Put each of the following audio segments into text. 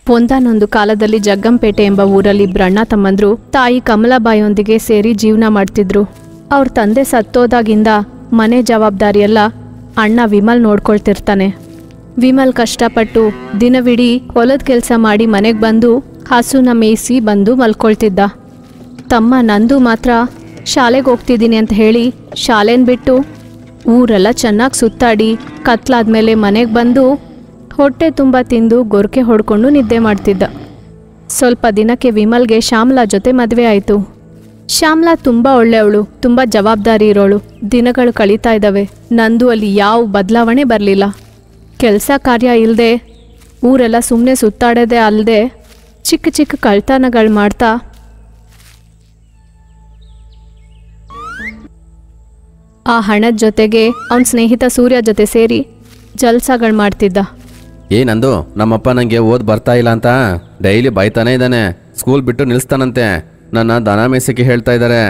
ಒಂದಾನೊಂದು ಕಾಲದಲ್ಲಿ ಜಗ್ಗಂಪೇಟೆ ಎಂಬ ಊರಲ್ಲಿ ಇಬ್ರು ಅಣ್ಣ ತಮ್ಮಂದ್ರು ತಾಯಿ ಕಮಲಾಬಾಯಿಯೊಂದಿಗೆ ಸೇರಿ ಜೀವನ ಮಾಡ್ತಿದ್ರು ಅವ್ರ ತಂದೆ ಸತ್ತೋದಾಗಿಂದ ಮನೆ ಜವಾಬ್ದಾರಿಯೆಲ್ಲ ಅಣ್ಣ ವಿಮಲ್ ನೋಡ್ಕೊಳ್ತಿರ್ತಾನೆ ವಿಮಲ್ ಕಷ್ಟಪಟ್ಟು ದಿನವಿಡೀ ಹೊಲದ ಕೆಲಸ ಮಾಡಿ ಮನೆಗೆ ಬಂದು ಹಸುನ ಮೇಯಿಸಿ ಬಂದು ಮಲ್ಕೊಳ್ತಿದ್ದ ತಮ್ಮ ನಂದು ಮಾತ್ರ ಶಾಲೆಗೆ ಹೋಗ್ತಿದ್ದೀನಿ ಅಂತ ಹೇಳಿ ಶಾಲೆನ ಬಿಟ್ಟು ಊರೆಲ್ಲ ಚೆನ್ನಾಗಿ ಸುತ್ತಾಡಿ ಕತ್ಲಾದ್ಮೇಲೆ ಮನೆಗೆ ಬಂದು ಹೊಟ್ಟೆ ತುಂಬ ತಿಂದು ಗೊರಕೆ ಹೊಡ್ಕೊಂಡು ನಿದ್ದೆ ಮಾಡ್ತಿದ್ದ ಸ್ವಲ್ಪ ದಿನಕ್ಕೆ ವಿಮಲ್ಗೆ ಶ್ಯಾಮ್ಲಾ ಜೊತೆ ಮದುವೆ ಆಯಿತು ಶ್ಯಾಮ್ಲಾ ತುಂಬ ಒಳ್ಳೆಯವಳು ತುಂಬ ಜವಾಬ್ದಾರಿ ಇರೋಳು ದಿನಗಳು ಕಳೀತಾ ಇದ್ದಾವೆ ನಂದು ಅಲ್ಲಿ ಯಾವ ಬದಲಾವಣೆ ಬರಲಿಲ್ಲ ಕೆಲಸ ಕಾರ್ಯ ಇಲ್ಲದೆ ಊರೆಲ್ಲ ಸುಮ್ಮನೆ ಸುತ್ತಾಡೋದೇ ಅಲ್ಲದೆ ಚಿಕ್ಕ ಚಿಕ್ಕ ಕಳ್ತನಗಳು ಮಾಡ್ತಾ ಆ ಹಣದ ಜೊತೆಗೆ ಅವನ ಸ್ನೇಹಿತ ಸೂರ್ಯ ಜೊತೆ ಸೇರಿ ಜಲ್ಸಾಗಳು ಮಾಡ್ತಿದ್ದ ಏನಂದು ನಮ್ಮಪ್ಪ ನನಗೆ ಓದ್ ಬರ್ತಾ ಇಲ್ಲ ಅಂತ ಡೈಲಿ ಬೈತಾನೇ ಇದ್ದಾನೆ ಸ್ಕೂಲ್ ಬಿಟ್ಟು ನಿಲ್ಲಿಸ್ತಾನಂತೆ ನನ್ನ ದನ ಮೇಯ್ಸಕ್ಕೆ ಹೇಳ್ತಾ ಇದ್ದಾರೆ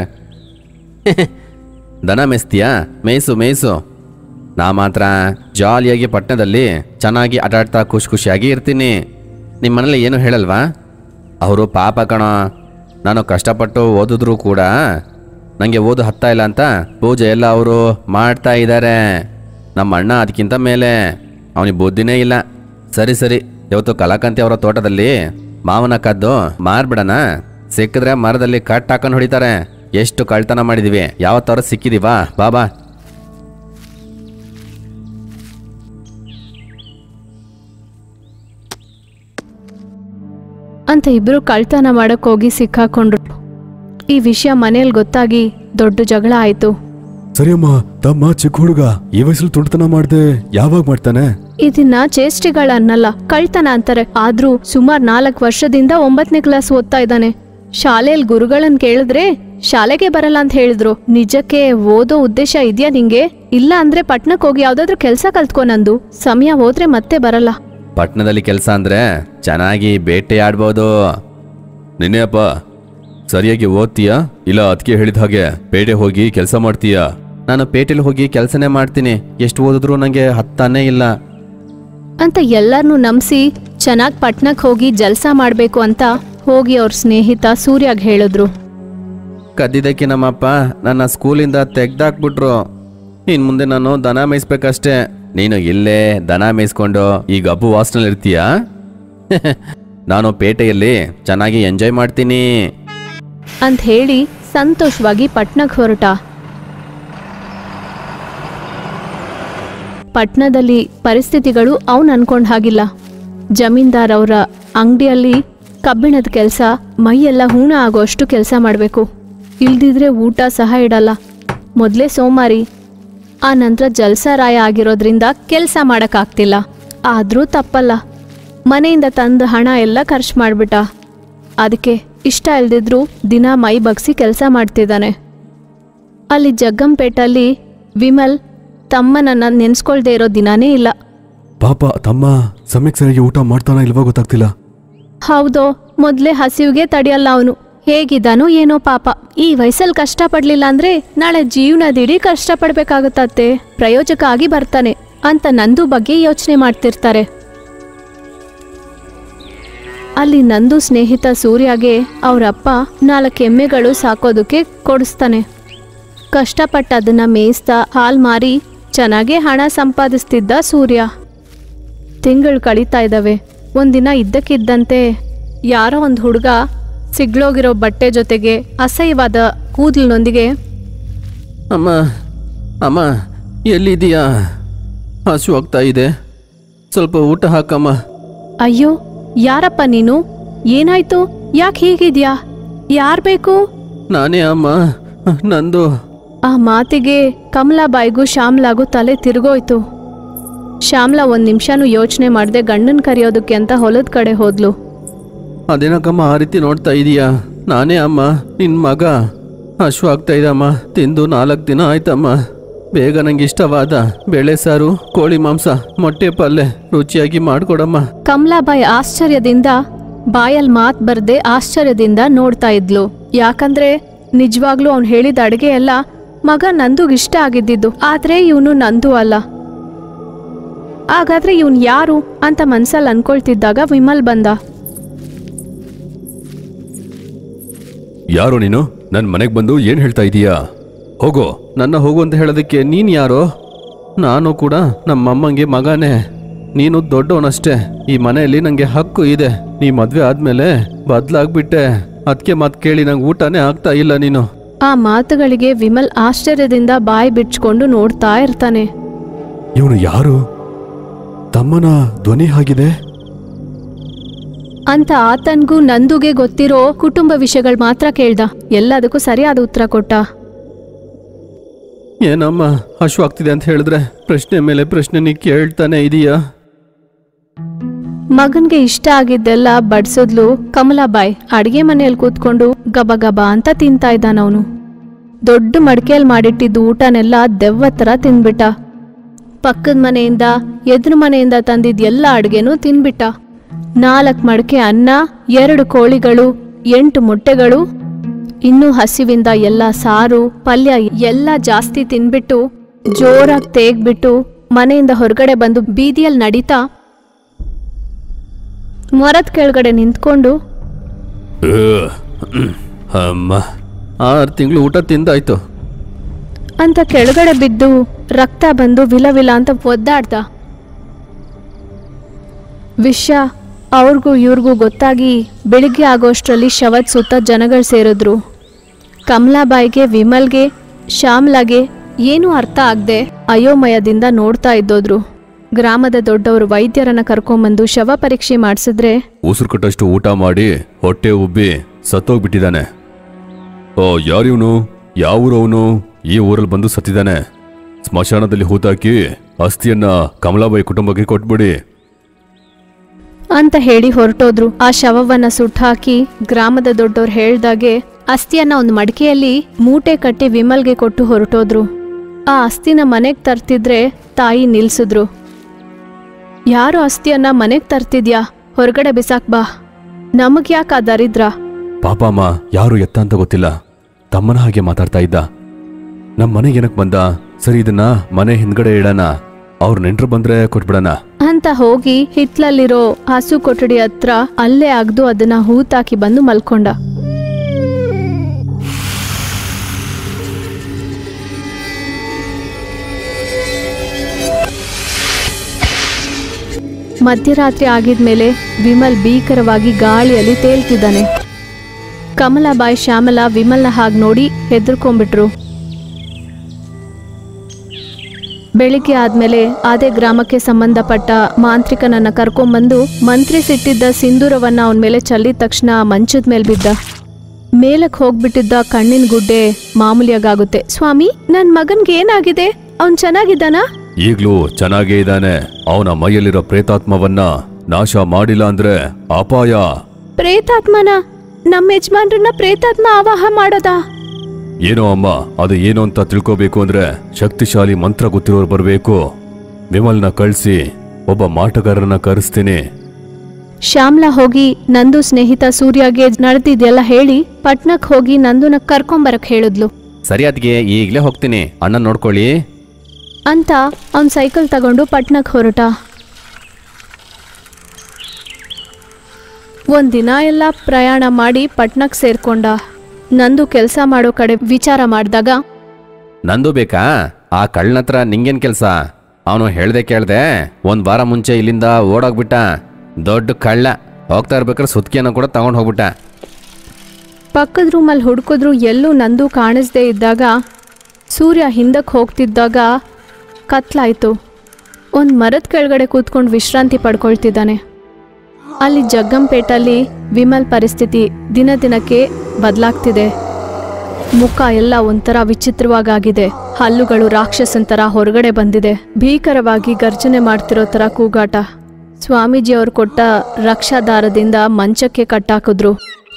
ದನ ಮೇಯ್ಸ್ತೀಯಾ ಮೇಯ್ಸು ಮೇಯ್ಸು ನಾ ಮಾತ್ರ ಜಾಲಿಯಾಗಿ ಪಟ್ಟಣದಲ್ಲಿ ಚೆನ್ನಾಗಿ ಆಟಾಡ್ತಾ ಖುಷಿ ಖುಷಿಯಾಗಿ ಇರ್ತೀನಿ ನಿಮ್ಮ ಮನೇಲಿ ಏನು ಹೇಳಲ್ವಾ ಅವರು ಪಾಪ ಕಣೋ ನಾನು ಕಷ್ಟಪಟ್ಟು ಓದಿದ್ರು ಕೂಡ ನನಗೆ ಓದು ಹತ್ತಾ ಇಲ್ಲ ಅಂತ ಪೂಜೆ ಎಲ್ಲ ಅವರು ಮಾಡ್ತಾ ಇದ್ದಾರೆ ನಮ್ಮ ಅಣ್ಣ ಅದಕ್ಕಿಂತ ಮೇಲೆ ಅವನಿಗೆ ಬುದ್ಧಿನೇ ಇಲ್ಲ ಸರಿ ಸರಿ ಇವತ್ತು ಕಲಾಕಂತಿ ಅವರ ತೋಟದಲ್ಲಿ ಮಾವನ ಕದ್ದು ಮಾರ್ಬಿಡಣ ಸಿಕ್ಕಿದ್ರೆ ಮರದಲ್ಲಿ ಕಟ್ ಹಾಕೊಂಡು ಹೊಡಿತಾರೆ ಎಷ್ಟು ಕಳ್ತನ ಮಾಡಿದೀವಿ ಯಾವತ್ತಾರು ಸಿಕ್ಕಿದೀವಾ ಬಾಬಾ ಅಂತ ಇಬ್ರು ಕಳ್ತನ ಮಾಡಕ್ ಹೋಗಿ ಸಿಕ್ಕಾಕೊಂಡ್ರು ಈ ವಿಷಯ ಮನೇಲಿ ಗೊತ್ತಾಗಿ ದೊಡ್ಡ ಜಗಳ ಆಯ್ತು ಸರಿಯಮ್ಮ ತಮ್ಮ ಚಿಕ್ಕ ಹುಡುಗ ಈ ವಯಸ್ಸಲ್ಲಿ ತುಂಟತನ ಮಾಡ್ದೆ ಯಾವಾಗ ಮಾಡ್ತಾನೆ ಇದನ್ನ ಚೇಷ್ಟೆಗಳ ಅನ್ನಲ್ಲ ಕಳ್ತನ ಅಂತಾರೆ ಆದ್ರೂ ಸುಮಾರ್ ನಾಲ್ಕು ವರ್ಷದಿಂದ ಒಂಬತ್ತನೇ ಕ್ಲಾಸ್ ಓದ್ತಾ ಇದ್ದಾನೆ ಶಾಲೆಯಲ್ಲಿ ಗುರುಗಳನ್ ಕೇಳಿದ್ರೆ ಶಾಲೆಗೆ ಬರಲ್ಲ ಅಂತ ಹೇಳಿದ್ರು ನಿಜಕ್ಕೆ ಓದೋ ಉದ್ದೇಶ ಇದೆಯಾ ನಿಂಗೆ ಇಲ್ಲ ಅಂದ್ರೆ ಪಟ್ನಕ್ ಹೋಗಿ ಯಾವ್ದಾದ್ರು ಕೆಲ್ಸ ಕಲ್ತ್ಕೊ ನಂದು ಸಮಯ ಹೋದ್ರೆ ಮತ್ತೆ ಬರಲ್ಲ ಪಟ್ಟಣದಲ್ಲಿ ಕೆಲಸ ಅಂದ್ರೆ ಚೆನ್ನಾಗಿ ಬೇಟೆ ಆಡ್ಬೋದು ನಿನ್ನೆ ಅಪ್ಪ ಸರಿಯಾಗಿ ಓದ್ತೀಯಾ ಇಲ್ಲ ಅದಕ್ಕೆ ಹೇಳಿದ ಹಾಗೆ ಪೇಟೆ ಹೋಗಿ ಕೆಲಸ ಮಾಡ್ತೀಯಾ ನಾನು ಪೇಟೆಲಿ ಹೋಗಿ ಕೆಲಸನೇ ಮಾಡ್ತೀನಿ ಎಷ್ಟು ಓದಿದ್ರು ನನಗೆ ಹತ್ತಾನೇ ಇಲ್ಲ ಅಂತ ಎಲ್ಲರನ್ನೂ ನಂಬಿಸಿ ಚೆನ್ನಾಗ್ ಪಟ್ನಕ್ ಹೋಗಿ ಜಲ್ಸ ಮಾಡ್ಬೇಕು ಅಂತ ಹೋಗಿ ಅವ್ರ ಸ್ನೇಹಿತ ಸೂರ್ಯಾಗ್ ಹೇಳಿದ್ರು ಕದ್ದಿದ್ದಕ್ಕೆ ನಮ್ಮಪ್ಪ ನನ್ನ ಸ್ಕೂಲಿಂದ ತೆಗ್ದಾಕ್ಬಿಟ್ರು ಇನ್ ಮುಂದೆ ನಾನು ದನ ಮೇಯಿಸ್ಬೇಕಷ್ಟೇ ನೀನು ಇಲ್ಲೇ ದನ ಮೇಯಿಸ್ಕೊಂಡು ಈ ಗಬ್ಬು ವಾಸ್ಟಲ್ ಇರ್ತೀಯಾ ನಾನು ಪೇಟೆಯಲ್ಲಿ ಚೆನ್ನಾಗಿ ಎಂಜಾಯ್ ಮಾಡ್ತೀನಿ ಅಂತ ಹೇಳಿ ಸಂತೋಷವಾಗಿ ಪಟ್ನಕ್ ಹೊರಟ ಪಟ್ನದಲ್ಲಿ ಪರಿಸ್ಥಿತಿಗಳು ಅವನ್ ಅನ್ಕೊಂಡ್ ಹಾಗಿಲ್ಲ ಜಮೀನ್ದಾರ್ ಅವರ ಅಂಗಡಿಯಲ್ಲಿ ಕಬ್ಬಿಣದ ಕೆಲಸ ಮೈಯೆಲ್ಲ ಹೂಣ ಆಗೋಷ್ಟು ಕೆಲಸ ಮಾಡಬೇಕು ಇಲ್ದಿದ್ರೆ ಊಟ ಸಹ ಇಡಲ್ಲ ಮೊದಲೇ ಸೋಮಾರಿ ಆ ನಂತರ ಜಲ್ಸಾರಾಯ ಆಗಿರೋದ್ರಿಂದ ಕೆಲಸ ಮಾಡೋಕ್ಕಾಗ್ತಿಲ್ಲ ಆದರೂ ತಪ್ಪಲ್ಲ ಮನೆಯಿಂದ ತಂದ ಹಣ ಎಲ್ಲ ಖರ್ಚು ಮಾಡಿಬಿಟ್ಟ ಅದಕ್ಕೆ ಇಷ್ಟ ಇಲ್ದಿದ್ರು ದಿನ ಮೈ ಬಗ್ಸಿ ಕೆಲಸ ಮಾಡ್ತಿದ್ದಾನೆ ಅಲ್ಲಿ ಜಗ್ಗಂಪೇಟಲ್ಲಿ ವಿಮಲ್ ತಮ್ಮನನ್ನ ನೆನ್ಸ್ಕೊಳ್ದೇ ಇರೋ ದಿನಾನೇ ಇಲ್ಲ ಪಾಪ ತಮ್ಮ ಸಮಯಕ್ಕೆ ಸರಿಯಾಗಿ ಊಟ ಮಾಡ್ತಾನ ಇಲ್ವಾ ಗೊತ್ತಾಗ್ತಿಲ್ಲ ಹೌದೋ ಮೊದ್ಲೇ ಹಸಿವಿಗೆ ತಡೆಯಲ್ಲ ಅವನು ಹೇಗಿದ್ದಾನೋ ಏನೋ ಪಾಪ ಈ ವಯಸ್ಸಲ್ಲಿ ಕಷ್ಟಪಡ್ಲಿಲ್ಲ ಅಂದ್ರೆ ನಾಳೆ ಜೀವನದಿಡೀ ಕಷ್ಟಪಡ್ಬೇಕಾಗುತ್ತತ್ತೆ ಪ್ರಯೋಜಕ ಆಗಿ ಬರ್ತಾನೆ ಅಂತ ನಂದು ಬಗ್ಗೆ ಯೋಚನೆ ಮಾಡ್ತಿರ್ತಾರೆ ಅಲ್ಲಿ ನಂದು ಸ್ನೇಹಿತ ಸೂರ್ಯಗೆ ಅವರಪ್ಪ ನಾಲ್ಕು ಎಮ್ಮೆಗಳು ಸಾಕೋದಕ್ಕೆ ಕೊಡಿಸ್ತಾನೆ ಕಷ್ಟಪಟ್ಟು ಅದನ್ನ ಮೇಯಿಸ್ತಾ ಹಾಲ್ ಮಾರಿ ಚೆನ್ನಾಗೇ ಹಣ ಸಂಪಾದಿಸ್ತಿದ್ದ ಸೂರ್ಯ ತಿಂಗಳು ಕಳೀತಾ ಇದ್ದಾವೆ ಒಂದಿನ ಇದ್ದಕ್ಕಿದ್ದಂತೆ ಯಾರೋ ಒಂದು ಹುಡುಗ ಸಿಗ್ಲೋಗಿರೋ ಬಟ್ಟೆ ಜೊತೆಗೆ ಅಸಹ್ಯವಾದ ಕೂದಲಿನೊಂದಿಗೆ ಅಮ್ಮ ಅಮ್ಮ ಎಲ್ಲಿದೀಯಾ ಹಸು ಆಗ್ತಾ ಇದೆ ಸ್ವಲ್ಪ ಊಟ ಹಾಕಮ್ಮ ಅಯ್ಯೋ ಯಾರಪ್ಪ ನೀನು ಏನಾಯ್ತು ಯಾಕೆ ಹೀಗಿದ್ಯಾ ಯಾರ್ ಬೇಕು ನಾನೇ ಅಮ್ಮ ನಂದು ಆ ಮಾತಿಗೆ ಕಮಲಾಬಾಯಿಗೂ ಶ್ಯಾಮ್ಲಾಗೂ ತಲೆ ತಿರುಗೋಯ್ತು ಶ್ಯಾಮ್ಲಾ ಒಂದ್ ನಿಮಿಷನೂ ಯೋಚನೆ ಮಾಡದೆ ಗಂಡನ್ ಕರೆಯೋದಕ್ಕೆ ಅಂತ ಹೊಲದ ಕಡೆ ಹೋದ್ಲು ಅದೇನಕ್ಕಮ್ಮ ಆ ರೀತಿ ನೋಡ್ತಾ ಇದೀಯಾ ನಾನೇ ಅಮ್ಮ ನಿನ್ ಮಗ ಹಶು ಆಗ್ತಾ ಇದಮ್ಮ ತಿಂದು ನಾಲ್ಕು ದಿನ ಆಯ್ತಮ್ಮ ಬೇಗ ನಂಗೆ ಇಷ್ಟವಾದ ಬೇಳೆ ಸಾರು ಕೋಳಿ ಮಾಂಸ ಮೊಟ್ಟೆ ಪಲ್ಯ ರುಚಿಯಾಗಿ ಮಾಡ್ಕೊಡಮ್ಮ ಕಮಲಾಬಾಯಿ ಆಶ್ಚರ್ಯದಿಂದ ಬಾಯಲ್ ಮಾತ್ ಬರ್ದೆ ಆಶ್ಚರ್ಯದಿಂದ ನೋಡ್ತಾ ಇದ್ಲು ಯಾಕಂದ್ರೆ ನಿಜವಾಗ್ಲೂ ಅವ್ನು ಹೇಳಿದ ಅಡುಗೆ ಎಲ್ಲ ಮಗ ನಂದುಗ್ ಇಷ್ಟ ಆಗಿದ್ದಿದ್ದು ಆದ್ರೆ ಇವನು ನಂದು ಅಲ್ಲ ಹಾಗಾದ್ರೆ ಇವನ್ ಯಾರು ಅಂತ ಮನ್ಸಲ್ಲಿ ಅನ್ಕೊಳ್ತಿದ್ದಾಗ ವಿಮಲ್ ಬಂದ ಯಾರೋ ನೀನು ನನ್ನ ಮನೆಗೆ ಬಂದು ಏನ್ ಹೇಳ್ತಾ ಇದೀಯಾ ಹೋಗೋ ನನ್ನ ಹೋಗು ಅಂತ ಹೇಳೋದಕ್ಕೆ ನೀನು ಯಾರೋ ನಾನು ಕೂಡ ನಮ್ಮಮ್ಮಂಗೆ ಮಗನೇ ನೀನು ದೊಡ್ಡವನಷ್ಟೇ ಈ ಮನೆಯಲ್ಲಿ ನನಗೆ ಹಕ್ಕು ಇದೆ ನೀ ಮದುವೆ ಆದ್ಮೇಲೆ ಬದಲಾಗ್ಬಿಟ್ಟೆ ಅದಕ್ಕೆ ಮಾತು ಕೇಳಿ ನಂಗೆ ಊಟನೇ ಆಗ್ತಾ ಇಲ್ಲ ನೀನು ಆ ಮಾತುಗಳಿಗೆ ವಿಮಲ್ ಆಶ್ಚರ್ಯದಿಂದ ಬಾಯಿ ಬಿಚ್ಕೊಂಡು ನೋಡ್ತಾ ಇರ್ತಾನೆ ಇವನು ಯಾರು ತಮ್ಮನ ಧ್ವನಿ ಆಗಿದೆ ಅಂತ ಆತನ್ಗೂ ನಂದುಗೆ ಗೊತ್ತಿರೋ ಕುಟುಂಬ ವಿಷಯಗಳು ಮಾತ್ರ ಕೇಳ್ದ ಎಲ್ಲದಕ್ಕೂ ಸರಿಯಾದ ಉತ್ತರ ಕೊಟ್ಟ ಏನಮ್ಮ ಹಶು ಆಗ್ತಿದೆ ಅಂತ ಹೇಳಿದ್ರೆ ಪ್ರಶ್ನೆ ಮೇಲೆ ಪ್ರಶ್ನೆ ನೀ ಕೇಳ್ತಾನೆ ಇದೀಯಾ ಮಗನ್ಗೆ ಇಷ್ಟ ಆಗಿದ್ದೆಲ್ಲ ಬಡ್ಸದ್ಲು ಕಮಲಾಬಾಯ್ ಅಡಿಗೆ ಮನೆಯಲ್ಲಿ ಕೂತ್ಕೊಂಡು ಗಬ ಗಬ ಅಂತ ತಿಂತಾ ಇದ್ದಾನವನು ದೊಡ್ಡ ಮಡಿಕೆಯಲ್ಲಿ ಮಾಡಿಟ್ಟಿದ್ದು ಊಟನೆಲ್ಲ ದೆವ್ವ ಥರ ತಿನ್ಬಿಟ್ಟ ಪಕ್ಕದ ಮನೆಯಿಂದ ಎದುರು ಮನೆಯಿಂದ ತಂದಿದ್ದ ಎಲ್ಲ ಅಡ್ಗೆನೂ ತಿನ್ಬಿಟ್ಟ ನಾಲ್ಕು ಮಡಕೆ ಅನ್ನ ಎರಡು ಕೋಳಿಗಳು ಎಂಟು ಮೊಟ್ಟೆಗಳು ಇನ್ನೂ ಹಸಿವಿಂದ ಎಲ್ಲ ಸಾರು ಪಲ್ಯ ಎಲ್ಲ ಜಾಸ್ತಿ ತಿನ್ಬಿಟ್ಟು ಜೋರಾಗಿ ತೇಗ್ಬಿಟ್ಟು ಮನೆಯಿಂದ ಹೊರಗಡೆ ಬಂದು ಬೀದಿಯಲ್ಲಿ ನಡೀತಾ ಮರದ ಕೆಳಗಡೆ ನಿಂತ್ಕೊಂಡು ಅಹ್, ಅಮ್ಮ ಆರು ತಿಂಗಳು ಊಟ ತಿಂದಾಯ್ತು ಅಂತ ಕೆಳಗಡೆ ಬಿದ್ದು ರಕ್ತ ಬಂದು ವಿಲ ವಿಲ ಅಂತ ಒದ್ದಾಡ್ದ ವಿಷ ಅವ್ರಿಗೂ ಇವ್ರಿಗೂ ಗೊತ್ತಾಗಿ ಬೆಳಿಗ್ಗೆ ಆಗೋಷ್ಟರಲ್ಲಿ ಶವದ ಸುತ್ತ ಜನಗಳು ಸೇರಿದ್ರು ಕಮಲಾಬಾಯಿಗೆ ವಿಮಲ್ಗೆ ಶ್ಯಾಮ್ಲಾಗೆ ಏನೂ ಅರ್ಥ ಆಗದೆ ಅಯೋಮಯದಿಂದ ನೋಡ್ತಾ ಇದ್ದೋದ್ರು ಗ್ರಾಮದ ದೊಡ್ಡವರು ವೈದ್ಯರನ್ನ ಕರ್ಕೊಂಬಂದು ಶವ ಪರೀಕ್ಷೆ ಮಾಡಿಸಿದ್ರೆ ಉಸಿರು ಕಟ್ಟಷ್ಟು ಊಟ ಮಾಡಿ ಹೊಟ್ಟೆ ಉಬ್ಬಿ ಸತ್ತೋಗ್ಬಿಟ್ಟಿದ್ದಾನೆ ಓ ಯಾರಿವನು ಯಾವ ಊರವನು ಈ ಊರಲ್ಲಿ ಬಂದು ಸತ್ತಿದ್ದಾನೆ ಸ್ಮಶಾನದಲ್ಲಿ ಹೂತಾಕಿ ಅಸ್ಥಿಯನ್ನ ಕಮಲಾಬಾಯಿ ಕುಟುಂಬಕ್ಕೆ ಕೊಟ್ಬಿಡಿ ಅಂತ ಹೇಳಿ ಹೊರಟೋದ್ರು ಆ ಶವವನ್ನ ಸುಟ್ಟಾಕಿ ಗ್ರಾಮದ ದೊಡ್ಡವ್ರು ಹೇಳ್ದಾಗೆ ಅಸ್ಥಿಯನ್ನ ಒಂದು ಮಡಿಕೆಯಲ್ಲಿ ಮೂಟೆ ಕಟ್ಟಿ ವಿಮಲ್ಗೆ ಕೊಟ್ಟು ಹೊರಟೋದ್ರು ಆ ಅಸ್ಥಿನ ಮನೆಗ್ ತರ್ತಿದ್ರೆ ತಾಯಿ ನಿಲ್ಸಿದ್ರು ಯಾರು ಅಸ್ಥಿಯನ್ನ ಮನೆಗ್ ತರ್ತಿದ್ಯಾ ಹೊರಗಡೆ ಬಿಸಾಕ್ ಬಾ ನಮಗ್ ಯಾಕೆ ಆ ದರಿದ್ರ ಪಾಪ ಅಮ್ಮ ಯಾರು ಎತ್ತ ಅಂತ ಗೊತ್ತಿಲ್ಲ ತಮ್ಮನ ಹಾಗೆ ಮಾತಾಡ್ತಾ ಇದ್ದ ನಮ್ಮ ಮನೆಗೆ ಏನಕ್ ಬಂದ ಸರಿ ಇದನ್ನ ಮನೆ ಹಿಂದ್ಗಡೆ ಇಡೋಣ ಅವ್ರ ನೆಂಟ್ರು ಬಂದ್ರೆ ಕೊಟ್ಬಿಡಣ ಅಂತ ಹೋಗಿ ಹಿತ್ಲಲ್ಲಿರೋ ಹಸು ಕೊಠಡಿ ಹತ್ರ ಅಲ್ಲೇ ಅಗ್ದು ಅದನ್ನ ಹೂತಾಕಿ ಬಂದು ಮಲ್ಕೊಂಡ ಮಧ್ಯರಾತ್ರಿ ಆಗಿದ್ಮೇಲೆ ವಿಮಲ್ ಭೀಕರವಾಗಿ ಗಾಳಿಯಲ್ಲಿ ತೇಲ್ತಿದ್ದಾನೆ ಕಮಲಾಬಾಯಿ ಶ್ಯಾಮಲ ವಿಮಲ್ನ ಹಾಗೆ ನೋಡಿ ಹೆದರ್ಕೊಂಡ್ಬಿಟ್ರು ಬೆಳಿಗ್ಗೆ ಆದ್ಮೇಲೆ ಅದೇ ಗ್ರಾಮಕ್ಕೆ ಸಂಬಂಧಪಟ್ಟ ಮಾಂತ್ರಿಕನನ್ನ ಕರ್ಕೊಂಬಂದು ಮಂತ್ರಿಸಿಟ್ಟಿದ್ದ ಸಿಂಧೂರವನ್ನ ಅವನ ಮೇಲೆ ಚೆಲ್ಲಿದ ತಕ್ಷಣ ಮಂಚದ ಮೇಲೆ ಬಿದ್ದ ಮೇಲಕ್ ಹೋಗ್ಬಿಟ್ಟಿದ್ದ ಕಣ್ಣಿನ ಗುಡ್ಡೆ ಮಾಮೂಲಿಯಾಗುತ್ತೆ ಸ್ವಾಮಿ ನನ್ ಮಗನ್ಗೆ ಏನಾಗಿದೆ ಅವನ್ ಚೆನ್ನಾಗಿದ್ದಾನಾ ಈಗ್ಲೂ ಚೆನ್ನಾಗೇ ಇದ್ದಾನೆ ಅವನ ಮೈಯಲ್ಲಿರೋ ಪ್ರೇತಾತ್ಮವನ್ನ ನಾಶ ಮಾಡಿಲ್ಲ ಅಂದ್ರೆ ಅಪಾಯ ಪ್ರೇತಾತ್ಮನ ನಮ್ಮ ಯಜಮಾನ್ರನ್ನ ಪ್ರೇತಾತ್ಮ ಆವಾಹ ಮಾಡೋದಾ ಏನೋ ಅಮ್ಮ ಅದು ಏನು ಅಂತ ತಿಳ್ಕೋಬೇಕು ಅಂದ್ರೆ ಶಕ್ತಿಶಾಲಿ ಮಂತ್ರ ಗೊತ್ತಿರೋರು ಬರಬೇಕು ವಿಮಲ್ನ ಕಳ್ಸಿ ಒಬ್ಬ ಮಾಟಗಾರರನ್ನ ಕರೆಸ್ತೀನಿ ಶ್ಯಾಮ್ಲಾ ಹೋಗಿ ನಂದು ಸ್ನೇಹಿತ ಸೂರ್ಯಗೆ ನಡೆದಿದ್ದೆಲ್ಲ ಹೇಳಿ ಪಟ್ನಕ್ ಹೋಗಿ ನಂದುನ ಕರ್ಕೊಂಬರಕ್ ಹೇಳಿದ್ಲು ಸರಿ ಅದಕ್ಕೆ ಈಗಲೇ ಹೋಗ್ತೀನಿ ಅಣ್ಣ ನೋಡ್ಕೊಳ್ಳಿ ಅಂತ ಅವನ್ ಸೈಕಲ್ ತಗೊಂಡು ಪಟ್ನಕ್ ಹೊರಟ ಒಂದಿನ ಎಲ್ಲ ಪ್ರಯಾಣ ಮಾಡಿ ಪಟ್ನಕ್ ಸೇರ್ಕೊಂಡ ನಂದು ಕೆಲಸ ಮಾಡೋ ಕಡೆ ವಿಚಾರ ಮಾಡಿದಾಗ ನಂದು ಬೇಕಾ ಆ ಕಳ್ಳನ ಹತ್ರ ನಿಂಗೇನ್ ಕೆಲಸ ಅವನು ಹೇಳ್ದೆ ಕೇಳ್ದೆ ಒಂದ್ ವಾರ ಮುಂಚೆ ಇಲ್ಲಿಂದ ಓಡೋಗ್ಬಿಟ್ಟ ದೊಡ್ಡ ಕಳ್ಳ ಹೋಗ್ತಾ ಇರ್ಬೇಕಾದ್ರೆ ಸುತ್ಕಿಯನ್ನ ಕೂಡ ತಗೊಂಡು ಹೋಗ್ಬಿಟ್ಟ ಪಕ್ಕದ ರೂಮಲ್ಲಿ ಹುಡುಕಿದ್ರು ಎಲ್ಲೂ ನಂದು ಕಾಣಿಸ್ದೇ ಇದ್ದಾಗ ಸೂರ್ಯ ಹಿಂದಕ್ಕೆ ಹೋಗ್ತಿದ್ದಾಗ ಕತ್ಲಾಯ್ತು ಒಂದು ಮರದ ಕೆಳಗಡೆ ಕೂತ್ಕೊಂಡು ವಿಶ್ರಾಂತಿ ಪಡ್ಕೊಳ್ತಿದ್ದಾನೆ ಅಲ್ಲಿ ಜಗ್ಗಂಪೇಟಲ್ಲಿ ವಿಮಲ್ ಪರಿಸ್ಥಿತಿ ದಿನ ದಿನಕ್ಕೆ ಬದಲಾಗ್ತಿದೆ ಮುಖ ಎಲ್ಲ ಒಂಥರ ವಿಚಿತ್ರವಾಗಿದೆ ಹಲ್ಲುಗಳು ರಾಕ್ಷಸನ್ ಥರ ಹೊರಗಡೆ ಬಂದಿದೆ ಭೀಕರವಾಗಿ ಗರ್ಜನೆ ಮಾಡ್ತಿರೋ ಥರ ಕೂಗಾಟ ಸ್ವಾಮೀಜಿಯವರು ಕೊಟ್ಟ ರಕ್ಷಾದಾರದಿಂದ ಮಂಚಕ್ಕೆ ಕಟ್ಟಾಕಿದ್ರು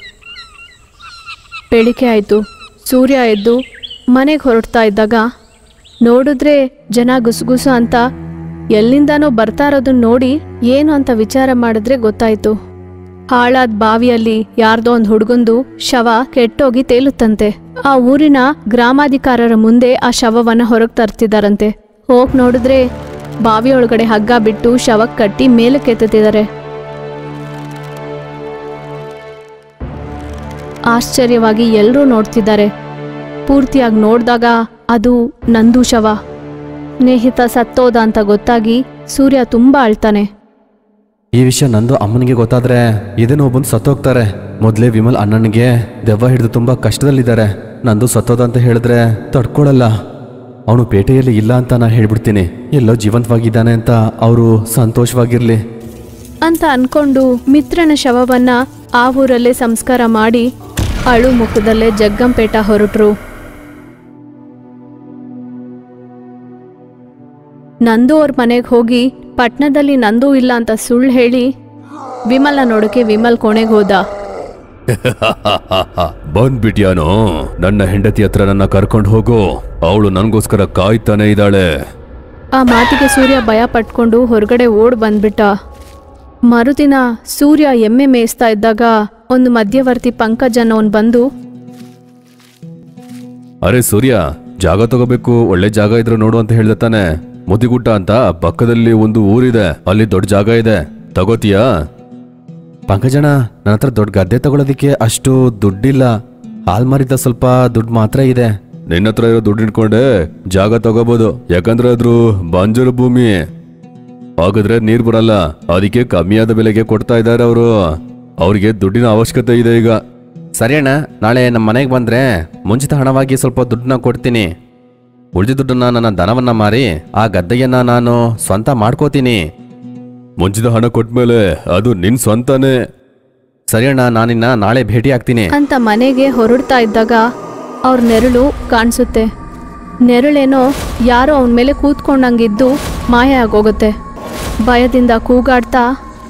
ಬೆಳಿಗ್ಗೆ ಆಯಿತು ಸೂರ್ಯ ಎದ್ದು ಮನೆಗೆ ಹೊರಡ್ತಾ ಇದ್ದಾಗ ನೋಡಿದ್ರೆ ಜನ ಗುಸುಗುಸು ಅಂತ ಎಲ್ಲಿಂದಾನೋ ಬರ್ತಾ ಇರೋದನ್ನ ನೋಡಿ ಏನು ಅಂತ ವಿಚಾರ ಮಾಡಿದ್ರೆ ಗೊತ್ತಾಯ್ತು ಹಾಳಾದ ಬಾವಿಯಲ್ಲಿ ಯಾರ್ದೋ ಒಂದು ಹುಡುಗಂದು ಶವ ಕೆಟ್ಟೋಗಿ ತೇಲುತ್ತಂತೆ ಆ ಊರಿನ ಗ್ರಾಮಾಧಿಕಾರರ ಮುಂದೆ ಆ ಶವವನ್ನ ಹೊರಗೆ ತರ್ತಿದಾರಂತೆ ಹೋಗ್ ನೋಡಿದ್ರೆ ಬಾವಿಯೊಳಗಡೆ ಹಗ್ಗ ಬಿಟ್ಟು ಶವಕ್ಕೆ ಕಟ್ಟಿ ಮೇಲಕ್ಕೆ ಎತ್ತುತ್ತಿದ್ದಾರೆ ಆಶ್ಚರ್ಯವಾಗಿ ಎಲ್ಲರೂ ನೋಡ್ತಿದ್ದಾರೆ ಪೂರ್ತಿಯಾಗಿ ನೋಡಿದಾಗ ಅದು ನಂದು ಶವ ಸ್ನೇಹಿತ ಸತ್ತೋದ ಅಂತ ಗೊತ್ತಾಗಿ ಸೂರ್ಯ ತುಂಬ ಅಳ್ತಾನೆ ಈ ವಿಷಯ ನಂದು ಅಮ್ಮನಿಗೆ ಗೊತ್ತಾದ್ರೆ ಇದೇನೋ ಬಂದು ಸತ್ತೋಗ್ತಾರೆ ಮೊದಲೇ ವಿಮಲ್ ಅಣ್ಣನಿಗೆ ದೆವ್ವ ಹಿಡಿದು ತುಂಬಾ ಕಷ್ಟದಲ್ಲಿದ್ದಾರೆ ನಂದು ಸತ್ತೋದ ಅಂತ ಹೇಳಿದ್ರೆ ತಡ್ಕೊಳಲ್ಲ ಅವನು ಪೇಟೆಯಲ್ಲಿ ಇಲ್ಲ ಅಂತ ನಾ ಹೇಳ್ಬಿಡ್ತೀನಿ ಎಲ್ಲೋ ಜೀವಂತವಾಗಿದ್ದಾನೆ ಅಂತ ಅವರು ಸಂತೋಷವಾಗಿರ್ಲಿ ಅಂತ ಅನ್ಕೊಂಡು ಮಿತ್ರನ ಶವವನ್ನ ಆ ಊರಲ್ಲೇ ಸಂಸ್ಕಾರ ಮಾಡಿ ಅಳು ಮುಖದಲ್ಲೇ ಜಗ್ಗಂಪೇಟ ಹೊರಟ್ರು ನಂದು ಅವ್ರ ಮನೆಗೆ ಹೋಗಿ ಪಟ್ನದಲ್ಲಿ ನಂದು ಇಲ್ಲ ಅಂತ ಸುಳ್ಳು ಹೇಳಿ ವಿಮಲ ನೋಡೋಕೆ ವಿಮಲ್ ಕೋಣೆಗೆ ಹೋದ ಬಂದ್ಬಿಟ್ಯಾನೋ ನನ್ನ ಹೆಂಡತಿ ಹತ್ರ ನನ್ನ ಕರ್ಕೊಂಡು ಹೋಗು ಅವಳು ನನಗೋಸ್ಕರ ಕಾಯ್ತಾನೆ ಇದ್ದಾಳೆ ಆ ಮಾತಿಗೆ ಸೂರ್ಯ ಭಯ ಪಟ್ಕೊಂಡು ಹೊರಗಡೆ ಓಡ್ ಬಂದ್ಬಿಟ್ಟ ಮರುದಿನ ಸೂರ್ಯ ಎಮ್ಮೆ ಮೇಯಿಸ್ತಾ ಇದ್ದಾಗ ಒಂದು ಮಧ್ಯವರ್ತಿ ಪಂಕಜ್ ಅನ್ನೋನ್ ಬಂದು ಅರೆ ಸೂರ್ಯ ಜಾಗ ತಗೋಬೇಕು ಒಳ್ಳೆ ಜಾಗ ಇದ್ರೆ ನೋಡು ಅಂತ ಹೇಳ್ದೆ ತಾನೆ ಮುದಿಗುಟ್ಟ ಅಂತ ಪಕ್ಕದಲ್ಲಿ ಒಂದು ಊರಿದೆ ಅಲ್ಲಿ ದೊಡ್ಡ ಜಾಗ ಇದೆ ತಗೋತೀಯಾ ಪಂಕಜಣ ನನ್ನ ಹತ್ರ ದೊಡ್ಡ ಗದ್ದೆ ತಗೊಳ್ಳೋದಿಕ್ಕೆ ಅಷ್ಟು ದುಡ್ಡಿಲ್ಲ ಹಾಲ್ ಮಾರಿದ ಸ್ವಲ್ಪ ದುಡ್ಡು ಮಾತ್ರ ಇದೆ ನಿನ್ನ ಹತ್ರ ಇರೋ ದುಡ್ಡು ಇಟ್ಕೊಂಡೆ ಜಾಗ ತಗೋಬಹುದು ಯಾಕಂದ್ರೆ ಅದ್ರ ಬಂಜರು ಭೂಮಿ ಹಾಗಾದ್ರೆ ನೀರ್ ಬರಲ್ಲ ಅದಕ್ಕೆ ಕಮ್ಮಿಯಾದ ಬೆಲೆಗೆ ಕೊಡ್ತಾ ಇದ್ದಾರೆ ಅವರು ಅವ್ರಿಗೆ ದುಡ್ಡಿನ ಅವಶ್ಯಕತೆ ಇದೆ ಈಗ ಸರಿ ಅಣ್ಣ ನಾಳೆ ನಮ್ಮ ಮನೆಗೆ ಬಂದ್ರೆ ಮುಂಚಿತ ಹಣವಾಗಿ ಸ್ವಲ್ಪ ದುಡ್ಡನ್ನ ಕೊಡ್ತೀನಿ ಉಳಿದ ದುಡ್ಡನ್ನ ನನ್ನ ದನವನ್ನ ಮಾರಿ ಆ ಗದ್ದೆಯನ್ನ ನಾನು ಸ್ವಂತ ಮಾಡ್ಕೋತೀನಿ ಮುಂಚಿದ ಹಣ ಕೊಟ್ಮೇಲೆ ಅದು ನಿನ್ ಸ್ವಂತನೇ ಸರಿ ಅಣ್ಣ ನಾನಿನ್ನ ನಾಳೆ ಭೇಟಿ ಆಗ್ತೀನಿ ಅಂತ ಮನೆಗೆ ಹೊರಡ್ತಾ ಇದ್ದಾಗ ಅವ್ರ ನೆರಳು ಕಾಣಿಸುತ್ತೆ ನೆರಳೇನೋ ಯಾರೋ ಅವನ ಮೇಲೆ ಕೂತ್ಕೊಂಡಂಗಿದ್ದು ಮಾಯ ಆಗೋಗುತ್ತೆ ಭಯದಿಂದ ಕೂಗಾಡ್ತಾ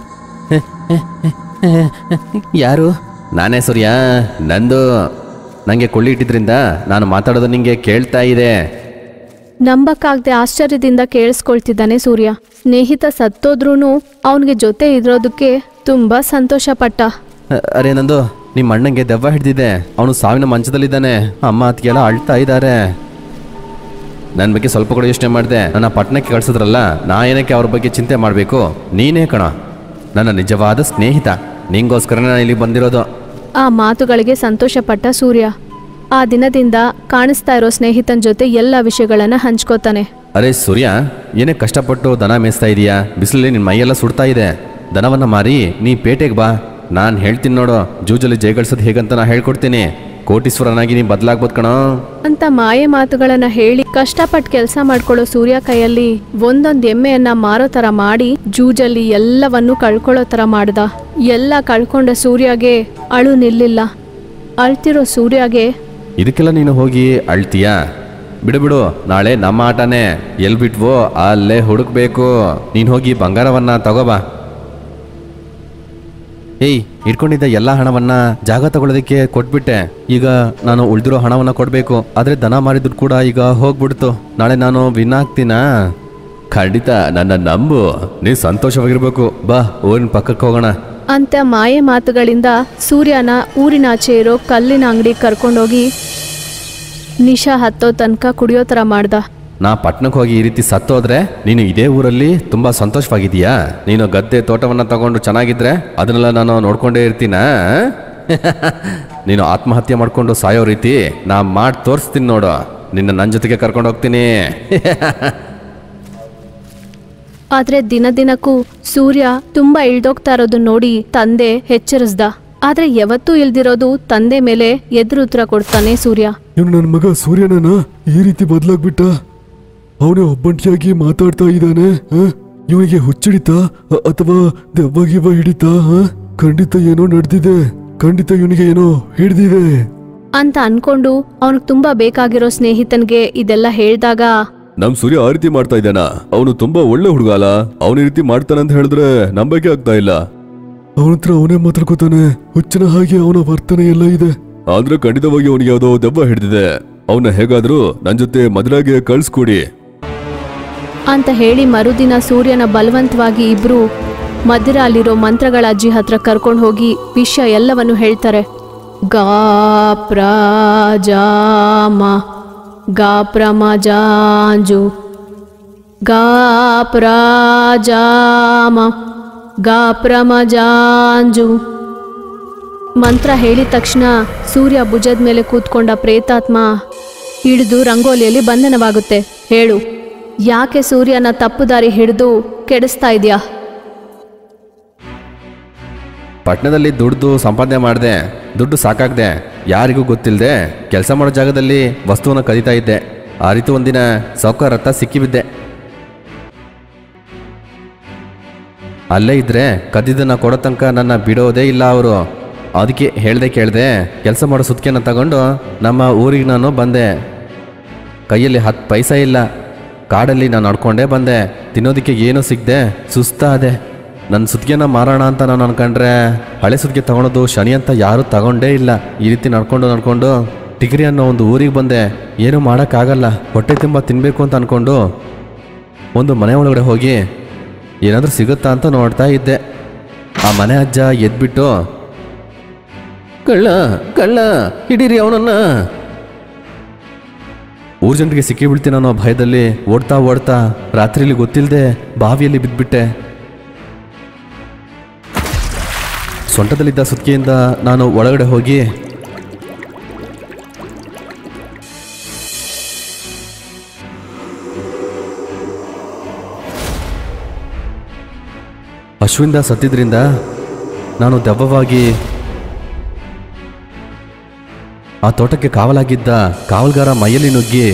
ಯಾರು ನಾನೇ ಸೂರ್ಯ ನಂದು ನನಗೆ ಕೊಳ್ಳಿ ಇಟ್ಟಿದ್ರಿಂದ ನಾನು ಮಾತಾಡೋದು ನಿಂಗೆ ಕೇಳ್ತಾ ಇದೆ ನಂಬಕ್ಕಾಗದೆ ಆಶ್ಚರ್ಯದಿಂದ ಕೇಳಿಸ್ಕೊಳ್ತಿದ್ದಾನೆ ಸೂರ್ಯ ಸ್ನೇಹಿತ ಸತ್ತೋದ್ರೂ ಅವನಿಗೆ ಜೊತೆ ಇರೋದಕ್ಕೆ ತುಂಬ ಸಂತೋಷಪಟ್ಟ ಅ- ಅರೆ ನಂದು ನಿಮ್ಮ ಅಣ್ಣಂಗೆ ದೆವ್ವ ಹಿಡ್ದಿದೆ ಅವನು ಸಾವಿನ ಮಂಚದಲ್ಲಿದ್ದಾನೆ ಅಮ್ಮ ಅತ್ತಿಗೆಲ್ಲ ಅಳ್ತಾ ಇದ್ದಾರೆ ನನ್ನ ಬಗ್ಗೆ ಸ್ವಲ್ಪ ಕೂಡ ಯೋಚನೆ ಮಾಡಿದೆ ನನ್ನ ಪಟ್ಟಣಕ್ಕೆ ಕಳ್ಸಿದ್ರಲ್ಲ ನಾ ಏನಕ್ಕೆ ಅವ್ರ ಬಗ್ಗೆ ಚಿಂತೆ ಮಾಡಬೇಕು ನೀನೇ ಕಣ ನನ್ನ ನಿಜವಾದ ಸ್ನೇಹಿತ ನಿಂಗೋಸ್ಕರ ನಾನು ಇಲ್ಲಿ ಬಂದಿರೋದು ಆ ಮಾತುಗಳಿಗೆ ಸಂತೋಷಪಟ್ಟ ಸೂರ್ಯ ಆ ದಿನದಿಂದ ಕಾಣಿಸ್ತಾ ಇರೋ ಸ್ನೇಹಿತನ ಜೊತೆ ಎಲ್ಲ ವಿಷಯಗಳನ್ನ ಹಂಚ್ಕೋತಾನೆ ಅರೆ ಸೂರ್ಯ ಏನೇ ಕಷ್ಟಪಟ್ಟು ದನ ಮೇಯಿಸ್ತಾ ಇದೀಯಾ ಬಿಸಿಲಲ್ಲಿ ನಿನ್ನ ಮೈಯೆಲ್ಲ ಸುಡ್ತಾ ಇದೆ ದನವನ್ನ ಮಾರಿ ನೀ ಪೇಟೆಗೆ ಬಾ ನಾನು ಹೇಳ್ತೀನಿ ನೋಡು ಜೂಜಲ್ಲಿ ಜಯಗಳಿಸೋದು ಹೇಗಂತ ನಾ ಹೇಳ್ಕೊಡ್ತೀನಿ ಕೋಟೀಶ್ವರನಾಗಿ ನೀ ಬದಲಾಗ್ಬೋದು ಕಣೋ ಅಂತ ಮಾಯೆ ಮಾತುಗಳನ್ನ ಹೇಳಿ ಕಷ್ಟಪಟ್ಟು ಕೆಲಸ ಮಾಡ್ಕೊಳ್ಳೋ ಸೂರ್ಯ ಕೈಯಲ್ಲಿ ಒಂದೊಂದ್ ಎಮ್ಮೆಯನ್ನ ಮಾರೋ ತರ ಮಾಡಿ ಜೂಜಲ್ಲಿ ಎಲ್ಲವನ್ನೂ ಕಳ್ಕೊಳ್ಳೋ ತರ ಮಾಡ್ದ ಎಲ್ಲ ಕಳ್ಕೊಂಡ ಸೂರ್ಯಗೆ ಅಳು ನಿಲ್ಲಿಲ್ಲ ಅಳ್ತಿರೋ ಸೂರ್ಯಗೆ ಇದಕ್ಕೆಲ್ಲ ನೀನು ಹೋಗಿ ಅಳ್ತೀಯಾ ಬಿಡು ಬಿಡು ನಾಳೆ ನಮ್ಮ ಆಟನೇ ಎಲ್ ಬಿಟ್ವೋ ಅಲ್ಲೇ ಹುಡುಕ್ಬೇಕು ನೀನು ಹೋಗಿ ಬಂಗಾರವನ್ನ ತಗೋಬಾ ಏಯ್ ಇಟ್ಕೊಂಡಿದ್ದ ಎಲ್ಲ ಹಣವನ್ನ ಜಾಗ ತಗೊಳ್ಳೋದಕ್ಕೆ ಕೊಟ್ಬಿಟ್ಟೆ ಈಗ ನಾನು ಉಳಿದಿರೋ ಹಣವನ್ನ ಕೊಡಬೇಕು ಆದ್ರೆ ದನ ಮಾರಿದ್ದು ಕೂಡ ಈಗ ಹೋಗ್ಬಿಡ್ತು ನಾಳೆ ನಾನು ವಿನ್ ಆಗ್ತೀನಾ ಖಂಡಿತ ನನ್ನ ನಂಬು ನೀ ಸಂತೋಷವಾಗಿರ್ಬೇಕು ಬಾ ಊರಿನ ಪಕ್ಕಕ್ಕೆ ಹೋಗೋಣ ಅಂತ ಮಾಯೆ ಮಾತುಗಳಿಂದ ಸೂರ್ಯನ ಊರಿನಾಚೆ ಇರೋ ಕಲ್ಲಿನ ಅಂಗಡಿ ಕರ್ಕೊಂಡೋಗಿ ನಿಶಾ ಹತ್ತೋ ತನಕ ಕುಡಿಯೋ ಥರ ಮಾಡ್ದ ನಾ ಪಟ್ನಕ್ಕೆ ಹೋಗಿ ಈ ರೀತಿ ಸತ್ತೋದ್ರೆ ನೀನು ಇದೇ ಊರಲ್ಲಿ ತುಂಬಾ ಸಂತೋಷವಾಗಿದೀಯಾ ನೀನು ಗದ್ದೆ ತೋಟವನ್ನ ತಗೊಂಡು ಚೆನ್ನಾಗಿದ್ರೆ ಅದನ್ನೆಲ್ಲ ನಾನು ನೋಡ್ಕೊಂಡೇ ಇರ್ತೀನಾ ನೀನು ಆತ್ಮಹತ್ಯೆ ಮಾಡ್ಕೊಂಡು ಸಾಯೋ ರೀತಿ ನಾ ಮಾಡಿ ತೋರಿಸ್ತೀನಿ ನೋಡು ನಿನ್ನ ನನ್ನ ಜೊತೆಗೆ ಕರ್ಕೊಂಡು ಹೋಗ್ತೀನಿ ಆದ್ರೆ ದಿನ ದಿನಕ್ಕೂ ಸೂರ್ಯ ತುಂಬಾ ಇಳ್ದೋಗ್ತಾ ಇರೋದನ್ನ ನೋಡಿ ತಂದೆ ಎಚ್ಚರಿಸ್ದ ಆದ್ರೆ ಯಾವತ್ತೂ ಇಲ್ದಿರೋದು ತಂದೆ ಮೇಲೆ ಎದುರುತ್ತರ ಕೊಡ್ತಾನೆ ಸೂರ್ಯ ಇವನು ನನ್ನ ಮಗ ಸೂರ್ಯನನ ಈ ರೀತಿ ಬದಲಾಗ್ಬಿಟ್ಟ ಅವನೇ ಒಬ್ಬಂಟಿಯಾಗಿ ಮಾತಾಡ್ತಾ ಇದ್ದಾನೆ ಇವನಿಗೆ ಹುಚ್ಚಿಡಿತಾ ಅ- ಅಥವಾ ದೆವ್ವ ಗಿವ್ವ ಹಿಡಿತಾ ಆ? ಖಂಡಿತ ಏನೋ ನಡೆದಿದೆ ಖಂಡಿತ ಇವನಿಗೆ ಏನೋ ಹಿಡ್ದಿದೆ ಅಂತ ಅನ್ಕೊಂಡು ಅವನಿಗೆ ತುಂಬಾ ಬೇಕಾಗಿರೋ ಸ್ನೇಹಿತನ್ಗೆ ಇದೆಲ್ಲ ಹೇಳ್ದಾಗ ನಮ್ ಸೂರ್ಯ ಆ ರೀತಿ ಮಾಡ್ತಾ ಇದ್ದಾನ ಅವನು ತುಂಬಾ ಒಳ್ಳೆ ಹುಡುಗ ಅಲ್ಲ ಅವನ ಈ ರೀತಿ ಮಾಡ್ತಾನಂತ ಹೇಳಿದ್ರೆ ನಂಬಕ್ಕೆ ಆಗ್ತಾ ಇಲ್ಲ ಅವನ ಹತ್ರ ಅವನೇ ಮಾತಾಡ್ಕೋತಾನೆ ಹುಚ್ಚನ ಹಾಗೆ ಅವನ ವರ್ತನೆ ಎಲ್ಲ ಇದೆ ಆದ್ರೆ ಖಂಡಿತವಾಗಿ ಅವನಿಗೆ ಯಾವುದೋ ದೆವ್ವ ಹಿಡಿದಿದೆ ಅವನ್ನ ಹೇಗಾದ್ರೂ ನನ್ ಜೊತೆ ಮದುವೆಗೆ ಕಳ್ಸ್ಕೊಡಿ ಅಂತ ಹೇಳಿ ಮರುದಿನ ಸೂರ್ಯನ ಬಲವಂತವಾಗಿ ಇಬ್ರು ಮಧ್ಯರ ಅಲ್ಲಿರೋ ಮಂತ್ರಗಳ ಅಜ್ಜಿ ಹತ್ರ ಕರ್ಕೊಂಡು ಹೋಗಿ ವಿಷಯ ಎಲ್ಲವನ್ನು ಹೇಳ್ತಾರೆ ಗಾ ಪ್ರಾಜಾಮ ಗಾ ಪ್ರಮಜಾಂಜು ಗಾ ಪ್ರಾಜಾಮ ಗಾ ಪ್ರಮಜಾಂಜು ಮಂತ್ರ ಹೇಳಿದ ತಕ್ಷಣ ಸೂರ್ಯ ಭುಜದ ಮೇಲೆ ಕೂತ್ಕೊಂಡ ಪ್ರೇತಾತ್ಮ ಹಿಡಿದು ರಂಗೋಲಿಯಲ್ಲಿ ಬಂಧನವಾಗುತ್ತೆ ಹೇಳು ಯಾಕೆ ಸೂರ್ಯನ ತಪ್ಪು ದಾರಿ ಹಿಡಿದು ಕೆಡಿಸ್ತಾ ಇದೆಯಾ ಪಟ್ಟಣದಲ್ಲಿ ದುಡ್ದು ಸಂಪಾದನೆ ಮಾಡಿದೆ ದುಡ್ಡು ಸಾಕಾಗ್ದೆ ಯಾರಿಗೂ ಗೊತ್ತಿಲ್ಲದೆ ಕೆಲಸ ಮಾಡೋ ಜಾಗದಲ್ಲಿ ವಸ್ತುವನ್ನು ಕದೀತಾ ಇದ್ದೆ ಆ ರೀತಿ ಒಂದಿನ ಸಾವುಕಾರ ಹತ್ತ ಸಿಕ್ಕಿಬಿದ್ದೆ ಅಲ್ಲೇ ಇದ್ರೆ ಕದ್ದಿದ್ದನ್ನ ಕೊಡೋ ತನಕ ನನ್ನ ಬಿಡೋದೇ ಇಲ್ಲ ಅವರು ಅದಕ್ಕೆ ಹೇಳ್ದೆ ಕೇಳ್ದೆ ಕೆಲಸ ಮಾಡೋ ಸುತ್ತಿಗೆನ ತಗೊಂಡು ನಮ್ಮ ಊರಿಗೆ ನಾನು ಬಂದೆ ಕೈಯಲ್ಲಿ ಹತ್ತು ಪೈಸಾ ಇಲ್ಲ ಕಾಡಲ್ಲಿ ನಾನು ನಡ್ಕೊಂಡೇ ಬಂದೆ ತಿನ್ನೋದಕ್ಕೆ ಏನೂ ಸಿಗದೆ ಸುಸ್ತಾದೆ ನನ್ನ ಸುತ್ತಿಗೆನ ಮಾರೋಣ ಅಂತ ನಾನು ಅನ್ಕೊಂಡ್ರೆ ಹಳೆ ಸುತ್ತಿಗೆ ತಗೊಳೋದು ಶನಿ ಅಂತ ಯಾರೂ ತಗೊಂಡೇ ಇಲ್ಲ ಈ ರೀತಿ ನಡ್ಕೊಂಡು ನಡ್ಕೊಂಡು ಟಿಗ್ರಿ ಅನ್ನೋ ಒಂದು ಊರಿಗೆ ಬಂದೆ ಏನೂ ಮಾಡೋಕ್ಕಾಗಲ್ಲ ಹೊಟ್ಟೆ ತುಂಬ ತಿನ್ನಬೇಕು ಅಂತ ಅನ್ಕೊಂಡು ಒಂದು ಮನೆ ಒಳಗಡೆ ಹೋಗಿ ಏನಾದರೂ ಸಿಗುತ್ತಾ ಅಂತ ನೋಡ್ತಾ ಇದ್ದೆ ಆ ಮನೆ ಅಜ್ಜ ಎದ್ಬಿಟ್ಟು ಕಳ್ಳ ಕಳ್ಳ ಹಿಡೀರಿ ಅವನನ್ನ ಊರ್ ಜನರಿಗೆ ಸಿಕ್ಕಿ ಬೀಳ್ತೀನಿ ಅನ್ನೋ ಭಯದಲ್ಲಿ ಓಡ್ತಾ ಓಡ್ತಾ ರಾತ್ರಿಲಿ ಗೊತ್ತಿಲ್ಲದೆ ಬಾವಿಯಲ್ಲಿ ಬಿದ್ದುಬಿಟ್ಟೆ ಸೊಂಟದಲ್ಲಿದ್ದ ಸುತ್ತಿಗೆಯಿಂದ ನಾನು ಒಳಗಡೆ ಹೋಗಿ ಅಶ್ವಿಂದ ಸತ್ತಿದ್ರಿಂದ ನಾನು ದೆವ್ವವಾಗಿ ಆ ತೋಟಕ್ಕೆ ಕಾವಲಾಗಿದ್ದ ಕಾವಲ್ಗಾರ ಮೈಯಲ್ಲಿ ನುಗ್ಗಿ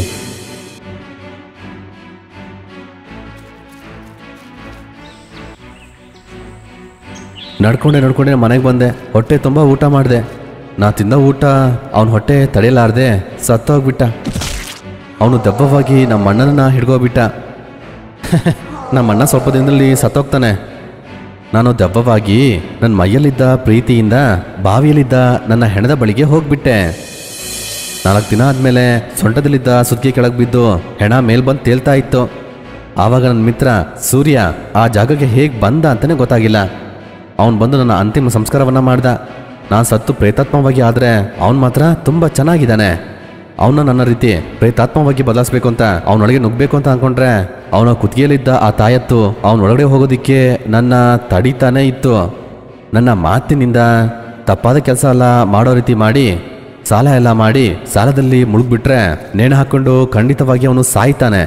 ನಡ್ಕೊಂಡೆ ನಡ್ಕೊಂಡೆ ಮನೆಗೆ ಬಂದೆ ಹೊಟ್ಟೆ ತುಂಬ ಊಟ ಮಾಡಿದೆ ನಾ ತಿಂದ ಊಟ ಅವನ ಹೊಟ್ಟೆ ತಡೆಯಲಾರ್ದೆ ಸತ್ತೋಗ್ಬಿಟ್ಟ ಅವನು ದೆವ್ವವಾಗಿ ನಮ್ಮ ಅಣ್ಣನ ಹಿಡ್ಕೋಬಿಟ್ಟ ನಮ್ಮ ಅಣ್ಣ ಸ್ವಲ್ಪ ದಿನದಲ್ಲಿ ಸತ್ತೋಗ್ತಾನೆ ನಾನು ದೆವ್ವವಾಗಿ ನನ್ನ ಮೈಯಲ್ಲಿದ್ದ ಪ್ರೀತಿಯಿಂದ ಬಾವಿಯಲ್ಲಿದ್ದ ನನ್ನ ಹೆಣದ ಬಳಿಗೆ ಹೋಗ್ಬಿಟ್ಟೆ ನಾಲ್ಕು ದಿನ ಆದಮೇಲೆ ಸೊಂಟದಲ್ಲಿದ್ದ ಸುತ್ತಿಗೆ ಕೆಳಗೆ ಬಿದ್ದು ಹೆಣ ಮೇಲ್ ಬಂದು ತೇಲ್ತಾ ಇತ್ತು ಆವಾಗ ನನ್ನ ಮಿತ್ರ ಸೂರ್ಯ ಆ ಜಾಗಕ್ಕೆ ಹೇಗೆ ಬಂದ ಅಂತಲೇ ಗೊತ್ತಾಗಿಲ್ಲ ಅವನು ಬಂದು ನನ್ನ ಅಂತಿಮ ಸಂಸ್ಕಾರವನ್ನು ಮಾಡ್ದ ನಾನು ಸತ್ತು ಪ್ರೇತಾತ್ಮವಾಗಿ ಆದರೆ ಅವನು ಮಾತ್ರ ತುಂಬ ಚೆನ್ನಾಗಿದ್ದಾನೆ ಅವನ ನನ್ನ ರೀತಿ ಪ್ರೇತಾತ್ಮವಾಗಿ ಬದಲಾಯಿಸ್ಬೇಕು ಅಂತ ಅವನೊಳಗೆ ನುಗ್ಬೇಕು ಅಂತ ಅನ್ಕೊಂಡ್ರೆ ಅವನ ಕುತ್ತಿಗೆಯಲ್ಲಿದ್ದ ಆ ತಾಯತ್ತು ಅವನೊಳಗಡೆ ಹೋಗೋದಕ್ಕೆ ನನ್ನ ತಡಿತಾನೇ ಇತ್ತು ನನ್ನ ಮಾತಿನಿಂದ ತಪ್ಪಾದ ಕೆಲಸ ಎಲ್ಲ ಮಾಡೋ ರೀತಿ ಮಾಡಿ ಸಾಲ ಎಲ್ಲ ಮಾಡಿ ಸಾಲದಲ್ಲಿ ಮುಳುಗ್ಬಿಟ್ರೆ ನೇಣು ಹಾಕೊಂಡು ಖಂಡಿತವಾಗಿ ಅವನು ಸಾಯ್ತಾನೆ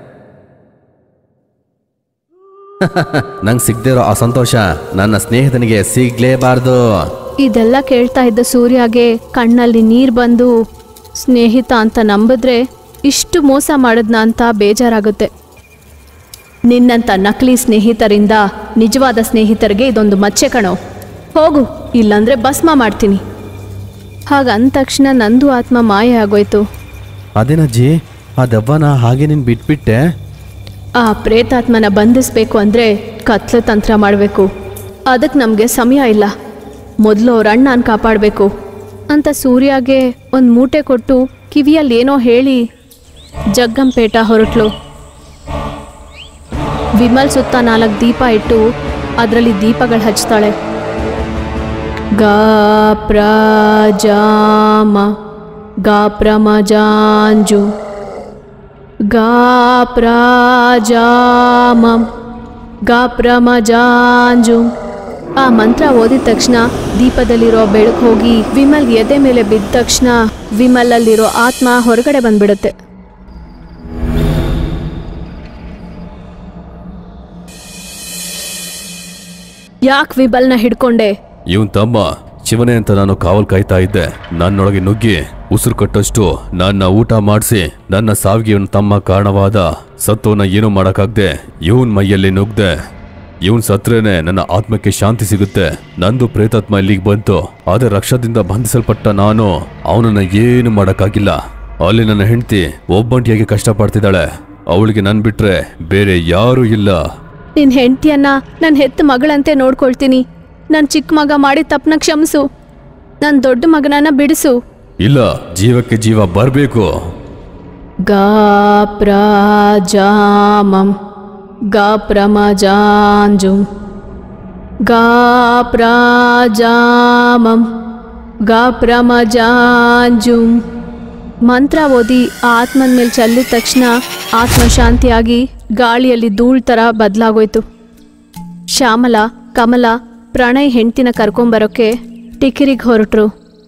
ನಂಗೆ ಸಿಗದೇ ಇರೋ ಆ ಸಂತೋಷ ನನ್ನ ಸ್ನೇಹಿತನಿಗೆ ಸಿಗ್ಲೇಬಾರ್ದು ಇದೆಲ್ಲ ಕೇಳ್ತಾ ಇದ್ದ ಸೂರ್ಯಗೆ ಕಣ್ಣಲ್ಲಿ ನೀರು ಬಂದು ಸ್ನೇಹಿತ ಅಂತ ನಂಬಿದ್ರೆ ಇಷ್ಟು ಮೋಸ ಮಾಡಿದ್ನ ಅಂತ ಬೇಜಾರಾಗುತ್ತೆ ನಿನ್ನಂಥ ನಕಲಿ ಸ್ನೇಹಿತರಿಂದ ನಿಜವಾದ ಸ್ನೇಹಿತರಿಗೆ ಇದೊಂದು ಮಚ್ಚೆ ಕಣೋ ಹೋಗು ಇಲ್ಲಾಂದ್ರೆ ಭಸ್ಮ ಮಾಡ್ತೀನಿ ಹಾಗಂದ ತಕ್ಷಣ ನಂದು ಆತ್ಮ ಮಾಯ ಆಗೋಯ್ತು ಅದೇನಜ್ಜಿ ಆ ದೆವ್ವನ ಹಾಗೆ ನೀನು ಬಿಟ್ಬಿಟ್ಟೆ ಆ ಪ್ರೇತಾತ್ಮನ ಬಂಧಿಸ್ಬೇಕು ಅಂದರೆ ಕತ್ಲೆ ತಂತ್ರ ಮಾಡಬೇಕು ಅದಕ್ಕೆ ನಮಗೆ ಸಮಯ ಇಲ್ಲ ಮೊದಲು ಅವ್ರ ಅಣ್ಣನ ಕಾಪಾಡಬೇಕು ಅಂತ ಸೂರ್ಯಗೆ ಒಂದು ಮೂಟೆ ಕೊಟ್ಟು ಕಿವಿಯಲ್ಲಿ ಏನೋ ಹೇಳಿ ಜಗ್ಗಂಪೇಟ ಹೊರಟ್ಲು ವಿಮಲ್ ಸುತ್ತ ನಾಲ್ಕು ದೀಪ ಇಟ್ಟು ಅದರಲ್ಲಿ ದೀಪಗಳು ಹಚ್ತಾಳೆ ಗಾ ಪ್ರಜಾಮ ಗಾ ಪ್ರಮಜಾಂಜು ಗಾ ಪ್ರಾಜಾಮಂ ಗಾ ಪ್ರಮಜಾಂಜು ಆ ಮಂತ್ರ ಓದಿದ ತಕ್ಷಣ ದೀಪದಲ್ಲಿರೋ ಬೆಳಕು ಹೋಗಿ ವಿಮಲ್ ಎದೆ ಮೇಲೆ ಬಿದ್ದ ತಕ್ಷಣ ವಿಮಲಲ್ಲಿರೋ ಆತ್ಮ ಹೊರಗಡೆ ಬಂದ್ಬಿಡುತ್ತೆ ಯಾಕೆ ವಿಮಲ್ನ ಹಿಡ್ಕೊಂಡೆ ಇವನ್ ತಮ್ಮ ಶಿವನೇ ಅಂತ ನಾನು ಕಾವಲ್ ಕಾಯ್ತಾ ಇದ್ದೆ ನನ್ನೊಳಗೆ ನುಗ್ಗಿ ಉಸಿರು ಕಟ್ಟಷ್ಟು ನನ್ನ ಊಟ ಮಾಡಿಸಿ ನನ್ನ ಸಾವಿಗೆ ಇವನ್ ತಮ್ಮ ಕಾರಣವಾದ ಸತ್ವನ ಏನೂ ಮಾಡಕ್ಕಾಗ್ದೆ ಇವನ್ ಮೈಯಲ್ಲಿ ನುಗ್ದೆ ಇವನ್ ಸತ್ರೇನೆ ನನ್ನ ಆತ್ಮಕ್ಕೆ ಶಾಂತಿ ಸಿಗುತ್ತೆ ನಂದು ಪ್ರೇತಾತ್ಮ ಇಲ್ಲಿಗೆ ಬಂತು ಆದ್ರೆ ರಕ್ಷದಿಂದ ಬಂಧಿಸಲ್ಪಟ್ಟ ನಾನು ಅವನನ್ನ ಏನು ಮಾಡಕ್ಕಾಗಿಲ್ಲ ಅಲ್ಲಿ ನನ್ನ ಹೆಂಡತಿ ಒಬ್ಬಂಟಿಯಾಗಿ ಕಷ್ಟಪಡ್ತಿದ್ದಾಳೆ ಅವಳಿಗೆ ನನ್ ಬಿಟ್ರೆ ಬೇರೆ ಯಾರೂ ಇಲ್ಲ ನಿನ್ನ ಹೆಂಡತಿಯನ್ನ ನನ್ನ ಹೆತ್ತ ಮಗಳಂತೆ ನೋಡ್ಕೊಳ್ತೀನಿ ನನ್ನ ಚಿಕ್ಕ ಮಗ ಮಾಡಿ ತಪ್ಪನ ಕ್ಷಮಿಸು ನನ್ನ ದೊಡ್ಡ ಮಗನನ್ನ ಬಿಡಿಸು ಇಲ್ಲ ಜೀವಕ್ಕೆ ಜೀವ ಬರಬೇಕು ಗಾ ಪ್ರಾಜಾಮಂ ಗಾ ಪ್ರಮಜಾಂಜುಂ ಗಾ ಪ್ರಾಜಾಮಂ ಗಾ ಪ್ರಮಜಾಂಜುಂ ಮಂತ್ರ ಓದಿ ಆ ಆತ್ಮನ ಮೇಲೆ ಚೆಲ್ಲಿದ ತಕ್ಷಣ ಆತ್ಮ ಶಾಂತಿಯಾಗಿ ಗಾಳಿಯಲ್ಲಿ ಧೂಳ್ ಥರ ಬದಲಾಗೋಯ್ತು ಶ್ಯಾಮಲ ಕಮಲ ಪ್ರಣಯ್ ಹೆಂಡ್ತಿನ ಕರ್ಕೊಂಬರೋಕ್ಕೆ ಟಿಕಿರಿಗೆ ಹೊರಟ್ರು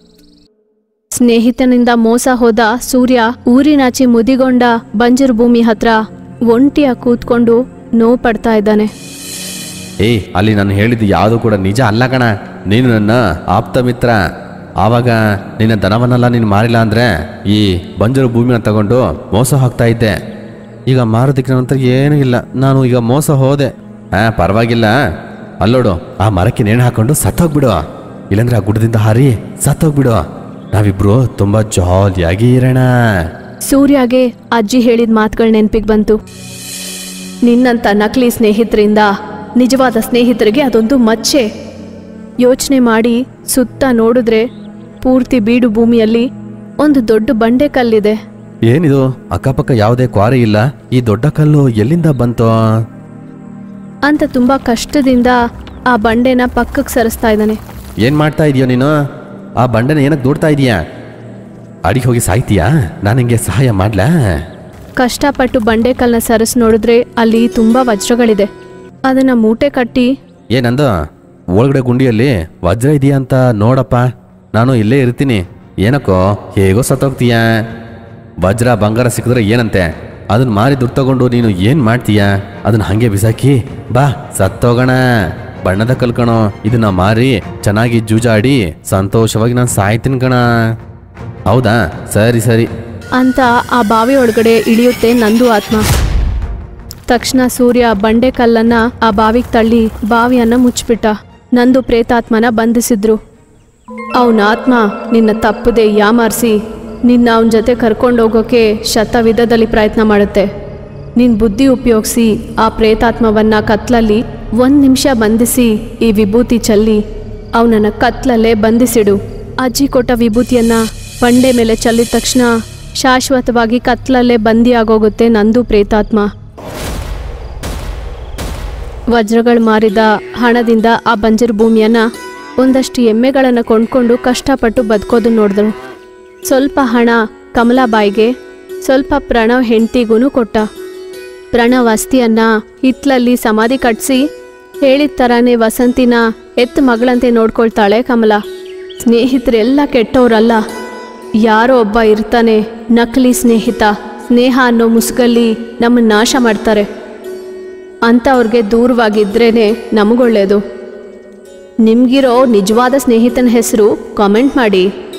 ಸ್ನೇಹಿತನಿಂದ ಮೋಸ ಹೋದ ಸೂರ್ಯ ಊರಿನಾಚೆ ಮುದಿಗೊಂಡ ಬಂಜರು ಭೂಮಿ ಹತ್ರ ಒಂಟಿಯ ಕೂತ್ಕೊಂಡು ನೋವು ಪಡ್ತಾ ಇದ್ದಾನೆ ಏಯ್ ಅಲ್ಲಿ ನಾನು ಹೇಳಿದ್ದು ಯಾವುದು ಕೂಡ ನಿಜ ಅಲ್ಲ ಕಣ ನೀನು ನನ್ನ ಆಪ್ತ ಮಿತ್ರ ಆವಾಗ ನಿನ್ನ ದನವನ್ನೆಲ್ಲ ನೀನು ಮಾರಿಲ್ಲ ಅಂದರೆ ಈ ಬಂಜರು ಭೂಮಿನ ತಗೊಂಡು ಮೋಸ ಹೋಗ್ತಾ ಇದ್ದೆ ಈಗ ಮಾರೋದಕ್ಕೆ ನನ್ನ ಹತ್ರ ಏನೂ ಇಲ್ಲ ನಾನು ಈಗ ಮೋಸ ಹೋದೆ ಹಾಂ ಪರವಾಗಿಲ್ಲ ಅಲ್ಲೋಡು ಆ ಮರಕ್ಕೆ ನೇಣು ಹಾಕೊಂಡು ಸತ್ತೋಗ್ಬಿಡು ಇಲ್ಲಾಂದ್ರೆ ಆ ಗುಡ್ಡದಿಂದ ಹಾರಿ ಸತ್ತೋಗ್ಬಿಡು ನಾವಿಬ್ರು ತುಂಬ ಜಾಲಿಯಾಗಿ ಇರೋಣ ಸೂರ್ಯಗೆ ಅಜ್ಜಿ ಹೇಳಿದ ಮಾತುಗಳು ನೆನಪಿಗೆ ಬಂತು ನಿನ್ನಂಥ ನಕಲಿ ಸ್ನೇಹಿತರಿಂದ ನಿಜವಾದ ಸ್ನೇಹಿತರಿಗೆ ಅದೊಂದು ಮಚ್ಚೆ ಯೋಚನೆ ಮಾಡಿ ಸುತ್ತ ನೋಡಿದ್ರೆ ಪೂರ್ತಿ ಬೀಡು ಭೂಮಿಯಲ್ಲಿ ಒಂದು ದೊಡ್ಡ ಬಂಡೆ ಕಲ್ಲಿದೆ ಏನಿದು ಅಕ್ಕಪಕ್ಕ ಯಾವುದೇ ಕ್ವಾರಿ ಇಲ್ಲ ಈ ದೊಡ್ಡ ಕಲ್ಲು ಎಲ್ಲಿಂದ ಬಂತು ಅಂತ ತುಂಬಾ ಕಷ್ಟದಿಂದ ಆ ಬಂಡೆನ ಪಕ್ಕಕ್ಕೆ ಸರಿಸ್ತಾ ಇದ್ದಾನೆ ಏನ್ ಮಾಡ್ತಾ ಇದೀಯೋ ನೀನು ಆ ಬಂಡೆನ ಏನಕ್ಕೆ ದೂಡ್ತಾ ಇದೀಯಾ ಅಡಿಗೆ ಹೋಗಿ ಸಾಯ್ತೀಯಾ ನಾನು ನಿಂಗೆ ಸಹಾಯ ಮಾಡ್ಲಾ ಕಷ್ಟಪಟ್ಟು ಬಂಡೆ ಕಲ್ಲನ್ನ ಸರಿಸ್ ನೋಡಿದ್ರೆ ಅಲ್ಲಿ ತುಂಬಾ ವಜ್ರಗಳಿದೆ ಅದನ್ನ ಮೂಟೆ ಕಟ್ಟಿ ಏನಂದು ಒಳಗಡೆ ಗುಂಡಿಯಲ್ಲಿ ವಜ್ರ ಇದೆಯಾ ಅಂತ ನೋಡಪ್ಪ ನಾನು ಇಲ್ಲೇ ಇರ್ತೀನಿ ಏನಕ್ಕೋ ಹೇಗೋ ಸತ್ತೋಗ್ತೀಯಾ ವಜ್ರ ಬಂಗಾರ ಸಿಕ್ಕಿದ್ರೆ ಏನಂತೆ ಅದನ್ನ ಮಾರಿ ದುಡ್ಡು ತಗೊಂಡು ನೀನು ಏನ್ ಮಾಡ್ತೀಯಾ ಅದನ್ನ ಹಂಗೆ ಬಿಸಾಕಿ ಬಾ ಸತ್ತೋಗೋಣ ಬಣ್ಣದ ಕಲ್ಕಣೋ ಇದನ್ನ ಮಾರಿ ಚೆನ್ನಾಗಿ ಜೂಜಾಡಿ ಸಂತೋಷವಾಗಿ ನಾನು ಸಾಯ್ತೀನಿ ಕಣ ಹೌದಾ ಸರಿ ಸರಿ ಅಂತ ಆ ಬಾವಿ ಒಳಗಡೆ ಇಳಿಯುತ್ತೆ ನಂದು ಆತ್ಮ ತಕ್ಷಣ ಸೂರ್ಯ ಬಂಡೆ ಕಲ್ಲನ್ನ ಆ ಬಾವಿಗೆ ತಳ್ಳಿ ಬಾವಿಯನ್ನ ಮುಚ್ಚಿಬಿಟ್ಟ ನಂದು ಪ್ರೇತಾತ್ಮನ ಬಂಧಿಸಿದ್ರು ಅವನ ಆತ್ಮ ನಿನ್ನ ತಪ್ಪದೆ ಯಾಮಾರಿಸಿ ನಿನ್ನ ಅವನ ಜೊತೆ ಕರ್ಕೊಂಡೋಗೋಕೆ ಶತವಿಧದಲ್ಲಿ ಪ್ರಯತ್ನ ಮಾಡುತ್ತೆ ನಿನ್ನ ಬುದ್ಧಿ ಉಪಯೋಗಿಸಿ ಆ ಪ್ರೇತಾತ್ಮವನ್ನ ಕತ್ಲಲ್ಲಿ ಒಂದು ನಿಮಿಷ ಬಂಧಿಸಿ ಈ ವಿಭೂತಿ ಚಲ್ಲಿ ಅವನನ್ನ ಕತ್ಲಲ್ಲೇ ಬಂಧಿಸಿಡು ಅಜ್ಜಿ ಕೊಟ್ಟ ವಿಭೂತಿಯನ್ನ ಬಂಡೆ ಮೇಲೆ ಚೆಲ್ಲಿದ ತಕ್ಷಣ ಶಾಶ್ವತವಾಗಿ ಕತ್ಲಲ್ಲೇ ಬಂದಿಯಾಗೋಗುತ್ತೆ ನಂದು ಪ್ರೇತಾತ್ಮ ವಜ್ರಗಳು ಮಾರಿದ ಹಣದಿಂದ ಆ ಬಂಜರು ಭೂಮಿಯನ್ನ ಒಂದಷ್ಟು ಎಮ್ಮೆಗಳನ್ನು ಕೊಂಡ್ಕೊಂಡು ಕಷ್ಟಪಟ್ಟು ಬದುಕೋದು ನೋಡಿದ್ರು ಸ್ವಲ್ಪ ಹಣ ಕಮಲಾಬಾಯಿಗೆ ಸ್ವಲ್ಪ ಪ್ರಣವ್ ಹೆಂಡತಿಗೂ ಕೊಟ್ಟ ಪ್ರಣವ್ ಅಸ್ಥಿಯನ್ನ ಹಿತ್ಲಲ್ಲಿ ಸಮಾಧಿ ಕಟ್ಟಿಸಿ ಹೇಳಿದ ಥರನೇ ವಸಂತಿನ ಎತ್ತು ಮಗಳಂತೆ ನೋಡ್ಕೊಳ್ತಾಳೆ ಕಮಲ ಸ್ನೇಹಿತರೆಲ್ಲ ಕೆಟ್ಟವರಲ್ಲ ಯಾರೋ ಒಬ್ಬ ಇರ್ತಾನೆ ನಕಲಿ ಸ್ನೇಹಿತ ಸ್ನೇಹ ಅನ್ನೋ ಮುಸುಗಲ್ಲಿ ನಮ್ಮನ್ನ ನಾಶ ಮಾಡ್ತಾರೆ ಅಂಥವ್ರಿಗೆ ದೂರವಾಗಿದ್ರೇ ನಮಗೊಳ್ಳೇದು ನಿಮ್ಗಿರೋ ನಿಜವಾದ ಸ್ನೇಹಿತನ ಹೆಸರು ಕಾಮೆಂಟ್ ಮಾಡಿ